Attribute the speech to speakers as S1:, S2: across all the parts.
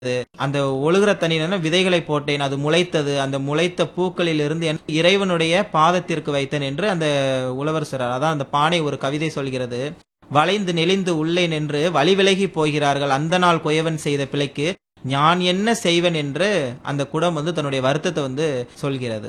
S1: அந்த ஒழுகிற தண்ணீர் விதைகளை போட்டேன் அது முளைத்தது அந்த முளைத்த பூக்களில் இருந்து என் இறைவனுடைய பாதத்திற்கு வைத்தேன் என்று அந்த உழவர் சொல்றார் அதான் அந்த பானை ஒரு கவிதை சொல்கிறது வளைந்து நெளிந்து உள்ளே நின்று வழி விலகி போகிறார்கள் அந்த நாள் குயவன் செய்த பிழைக்கு நான் என்ன செய்வேன் என்று அந்த குடம் வந்து தன்னுடைய வருத்தத்தை வந்து சொல்கிறது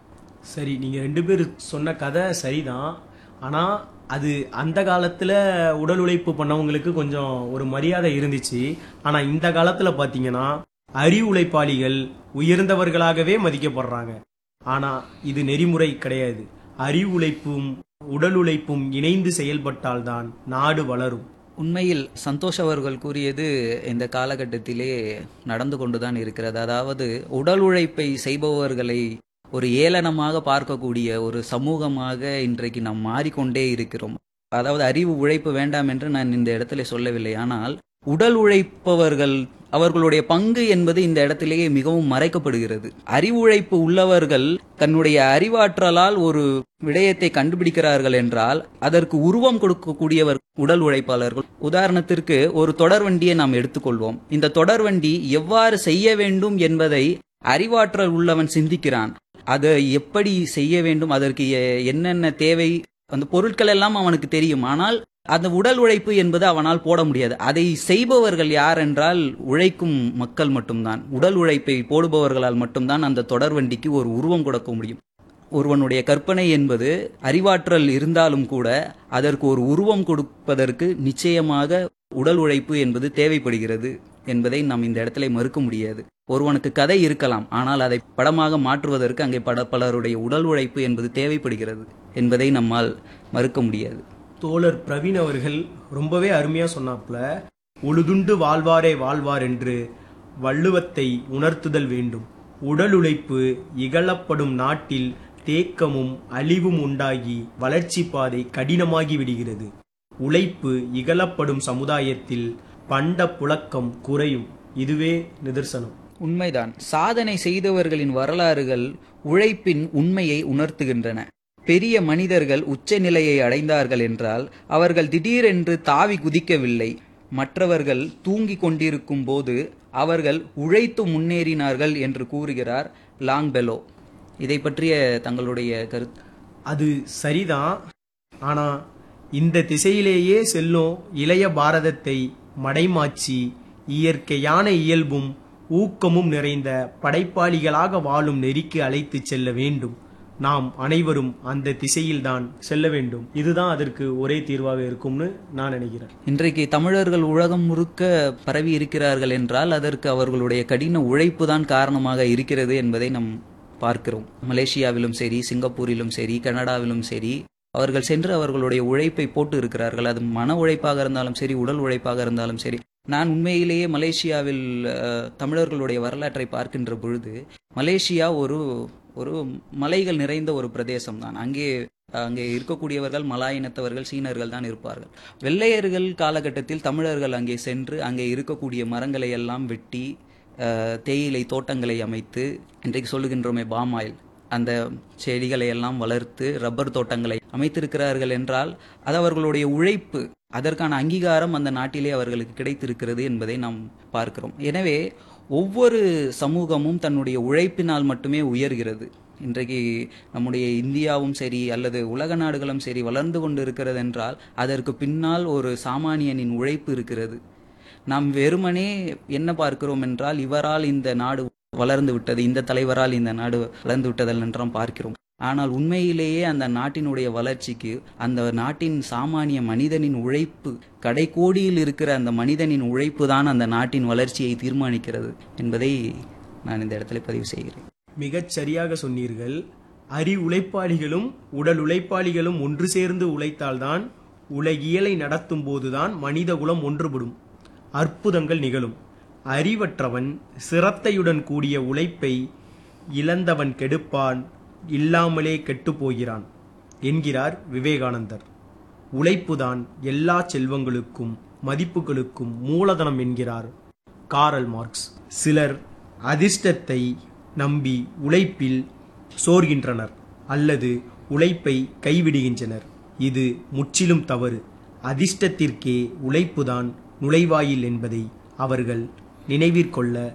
S2: சரி நீங்க ரெண்டு பேர் சொன்ன கதை சரிதான் ஆனா அது அந்த காலத்துல உடல் உழைப்பு பண்ணவங்களுக்கு கொஞ்சம் ஒரு மரியாதை இருந்துச்சு ஆனா இந்த காலத்துல பாத்தீங்கன்னா அறி உழைப்பாளிகள் உயர்ந்தவர்களாகவே மதிக்கப்படுறாங்க ஆனா இது நெறிமுறை கிடையாது அறி உழைப்பும் உடல் உழைப்பும் இணைந்து செயல்பட்டால்தான் நாடு வளரும்
S3: உண்மையில் சந்தோஷ் அவர்கள் கூறியது இந்த காலகட்டத்திலே நடந்து கொண்டுதான் இருக்கிறது அதாவது உடல் உழைப்பை செய்பவர்களை ஒரு ஏளனமாக பார்க்கக்கூடிய ஒரு சமூகமாக இன்றைக்கு நாம் மாறிக்கொண்டே இருக்கிறோம் அதாவது அறிவு உழைப்பு வேண்டாம் என்று நான் இந்த இடத்துல சொல்லவில்லை ஆனால் உடல் உழைப்பவர்கள் அவர்களுடைய பங்கு என்பது இந்த இடத்திலேயே மிகவும் மறைக்கப்படுகிறது அறிவு உழைப்பு உள்ளவர்கள் தன்னுடைய அறிவாற்றலால் ஒரு விடயத்தை கண்டுபிடிக்கிறார்கள் என்றால் அதற்கு உருவம் கொடுக்கக்கூடியவர் உடல் உழைப்பாளர்கள் உதாரணத்திற்கு ஒரு தொடர்வண்டியை நாம் எடுத்துக்கொள்வோம் இந்த தொடர்வண்டி எவ்வாறு செய்ய வேண்டும் என்பதை அறிவாற்றல் உள்ளவன் சிந்திக்கிறான் அதை எப்படி செய்ய வேண்டும் அதற்கு எ- என்னென்ன தேவை அந்த பொருட்கள் எல்லாம் அவனுக்கு தெரியும் ஆனால் அந்த உடல் உழைப்பு என்பது அவனால் போட முடியாது அதை செய்பவர்கள் யார் என்றால் உழைக்கும் மக்கள் மட்டும்தான் உடல் உழைப்பை போடுபவர்களால் மட்டும்தான் அந்த தொடர்வண்டிக்கு ஒரு உருவம் கொடுக்க முடியும் ஒருவனுடைய கற்பனை என்பது அறிவாற்றல் இருந்தாலும் கூட அதற்கு ஒரு உருவம் கொடுப்பதற்கு நிச்சயமாக உடல் உழைப்பு என்பது தேவைப்படுகிறது என்பதை நாம் இந்த இடத்துல மறுக்க முடியாது ஒருவனுக்கு கதை இருக்கலாம் ஆனால் அதை படமாக மாற்றுவதற்கு அங்கே பட பலருடைய உடல் உழைப்பு என்பது தேவைப்படுகிறது என்பதை நம்மால் மறுக்க முடியாது
S2: தோழர் பிரவீன் அவர்கள் ரொம்பவே அருமையா சொன்னாப்ல உழுதுண்டு வாழ்வாரே வாழ்வார் என்று வள்ளுவத்தை உணர்த்துதல் வேண்டும் உடல் உழைப்பு இகழப்படும் நாட்டில் தேக்கமும் அழிவும் உண்டாகி வளர்ச்சி பாதை கடினமாகி விடுகிறது உழைப்பு இகழப்படும் சமுதாயத்தில் பண்ட புழக்கம் குறையும் இதுவே நிதர்சனம்
S3: உண்மைதான் சாதனை செய்தவர்களின் வரலாறுகள் உழைப்பின் உண்மையை உணர்த்துகின்றன பெரிய மனிதர்கள் உச்சநிலையை அடைந்தார்கள் என்றால் அவர்கள் திடீரென்று தாவி குதிக்கவில்லை மற்றவர்கள் தூங்கிக் கொண்டிருக்கும் போது அவர்கள் உழைத்து முன்னேறினார்கள் என்று கூறுகிறார் லாங்பெலோ இதை பற்றிய தங்களுடைய கருத்து
S2: அது சரிதான் ஆனா இந்த திசையிலேயே செல்லும் இளைய பாரதத்தை மடைமாச்சி இயற்கையான இயல்பும் ஊக்கமும் நிறைந்த படைப்பாளிகளாக வாழும் நெறிக்கு அழைத்துச் செல்ல வேண்டும் நாம் அனைவரும் அந்த திசையில்தான் செல்ல வேண்டும் இதுதான் அதற்கு ஒரே தீர்வாக இருக்கும்னு நான் நினைக்கிறேன்
S3: இன்றைக்கு தமிழர்கள் உலகம் முழுக்க பரவி இருக்கிறார்கள் என்றால் அதற்கு அவர்களுடைய கடின உழைப்பு தான் காரணமாக இருக்கிறது என்பதை நாம் பார்க்கிறோம் மலேசியாவிலும் சரி சிங்கப்பூரிலும் சரி கனடாவிலும் சரி அவர்கள் சென்று அவர்களுடைய உழைப்பை போட்டு இருக்கிறார்கள் அது மன உழைப்பாக இருந்தாலும் சரி உடல் உழைப்பாக இருந்தாலும் சரி நான் உண்மையிலேயே மலேசியாவில் அஹ், தமிழர்களுடைய வரலாற்றை பார்க்கின்ற பொழுது மலேசியா ஒரு ஒரு மலைகள் நிறைந்த ஒரு பிரதேசம் தான் அங்கே அங்கே இருக்கக்கூடியவர்கள் மலாய் இனத்தவர்கள் சீனர்கள் தான் இருப்பார்கள் வெள்ளையர்கள் காலகட்டத்தில் தமிழர்கள் அங்கே சென்று அங்கே இருக்கக்கூடிய மரங்களை எல்லாம் வெட்டி அஹ், தேயிலை தோட்டங்களை அமைத்து இன்றைக்கு சொல்லுகின்றோமே பாமாயில் அந்த செடிகளை எல்லாம் வளர்த்து ரப்பர் தோட்டங்களை அமைத்திருக்கிறார்கள் என்றால் அது அவர்களுடைய உழைப்பு அதற்கான அங்கீகாரம் அந்த நாட்டிலே அவர்களுக்கு கிடைத்திருக்கிறது என்பதை நாம் பார்க்கிறோம் எனவே ஒவ்வொரு சமூகமும் தன்னுடைய உழைப்பினால் மட்டுமே உயர்கிறது இன்றைக்கு நம்முடைய இந்தியாவும் சரி அல்லது உலக நாடுகளும் சரி வளர்ந்து கொண்டு இருக்கிறது என்றால் அதற்கு பின்னால் ஒரு சாமானியனின் உழைப்பு இருக்கிறது நாம் வெறுமனே என்ன பார்க்கிறோம் என்றால் இவரால் இந்த நாடு வளர்ந்து விட்டது இந்த தலைவரால் இந்த நாடு வளர்ந்து விட்டதல் என்றும் பார்க்கிறோம் ஆனால் உண்மையிலேயே அந்த நாட்டினுடைய வளர்ச்சிக்கு அந்த நாட்டின் சாமானிய மனிதனின் உழைப்பு கடைக்கோடியில் இருக்கிற அந்த மனிதனின் உழைப்பு தான் அந்த நாட்டின் வளர்ச்சியை தீர்மானிக்கிறது என்பதை நான் இந்த இடத்துல பதிவு செய்கிறேன்
S2: மிகச் சரியாக சொன்னீர்கள் அறி உழைப்பாளிகளும் உடல் உழைப்பாளிகளும் ஒன்று சேர்ந்து உழைத்தால்தான் உலகியலை நடத்தும் போதுதான் மனித குலம் ஒன்றுபடும் அற்புதங்கள் நிகழும் அறிவற்றவன் சிரத்தையுடன் கூடிய உழைப்பை இழந்தவன் கெடுப்பான் இல்லாமலே கெட்டுப் போகிறான் என்கிறார் விவேகானந்தர் உழைப்புதான் எல்லா செல்வங்களுக்கும் மதிப்புகளுக்கும் மூலதனம் என்கிறார் காரல் மார்க்ஸ் சிலர் அதிர்ஷ்டத்தை நம்பி உழைப்பில் சோர்கின்றனர் அல்லது உழைப்பை கைவிடுகின்றனர் இது முற்றிலும் தவறு அதிர்ஷ்டத்திற்கே உழைப்புதான் நுழைவாயில் என்பதை அவர்கள் நினைவிற்கொள்ள